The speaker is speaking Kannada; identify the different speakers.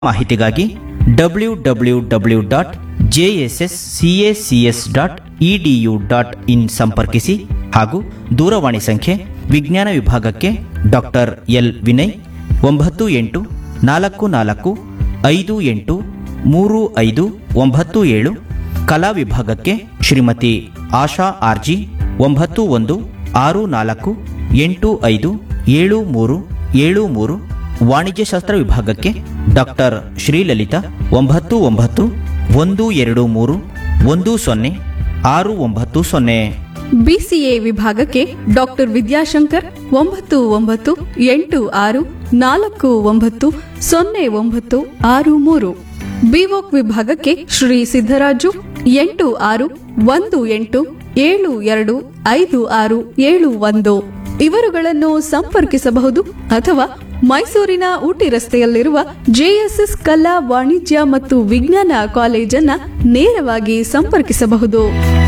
Speaker 1: ಮಾಹಿತಿಗಾಗಿ W W W dot JSS CACS dot EDU dot in ಸಂಪರ್ಕಿಸಿ ಹಾಗೂ ದೂರವಾಣಿ ಸಂಖ್ಯೆ ವಿಜ್ಞಾನ ವಿಭಾಗಕ್ಕೆ ಡಾಕ್ಟರ್ ಎಲ್ ವಿನಯ್ ಒಂಬತ್ತು ಎಂಟು ನಾಲ್ಕು ನಾಲ್ಕು ಐದು ಎಂಟು ಮೂರು ಐದು ಒಂಬತ್ತು ಏಳು ಕಲಾ ವಿಭಾಗಕ್ಕೆ ಶ್ರೀಮತಿ ಆಶಾ ಆರ್ಜಿ ಒಂಬತ್ತು ಒಂದು ಆರು ನಾಲ್ಕು ಎಂಟು ಐದು ಏಳು ಮೂರು ಏಳು ಮೂರು ವಾಣಿಜ್ಯಶಾಸ್ತ್ರ ವಿಭಾಗಕ್ಕೆ ಡಾಕ್ಟರ್ ಶ್ರೀಲಲಿತಾ ಒಂಬತ್ತು ಒಂಬತ್ತು ಒಂದು ಎರಡು ಮೂರು ಒಂದು ಸೊನ್ನೆ ಆರು ಒಂಬತ್ತು ಸೊನ್ನೆ
Speaker 2: ಬಿಸಿಎ ವಿಭಾಗಕ್ಕೆ ಡಾಕ್ಟರ್ ವಿದ್ಯಾಶಂಕರ್ ಒಂಬತ್ತು ಒಂಬತ್ತು ಎಂಟು ಆರು ನಾಲ್ಕು ಒಂಬತ್ತು ಸೊನ್ನೆ ಒಂಬತ್ತು ಆರು ಮೂರು ಬಿವೋಕ್ ವಿಭಾಗಕ್ಕೆ ಶ್ರೀ ಸಿದ್ದರಾಜು ಎಂಟು ಆರು ಒಂದು ಎಂಟು ಏಳು ಎರಡು ಐದು ಆರು ಏಳು ಒಂದು ಇವರುಗಳನ್ನು ಸಂಪರ್ಕಿಸಬಹುದು ಅಥವಾ ಮೈಸೂರಿನ ಊಟಿ ರಸ್ತೆಯಲ್ಲಿರುವ ಜೆಎಸ್ಎಸ್ ಕಲಾ ವಾಣಿಜ್ಯ ಮತ್ತು ವಿಜ್ಞಾನ ಕಾಲೇಜನ್ನ ನೇರವಾಗಿ ಸಂಪರ್ಕಿಸಬಹುದು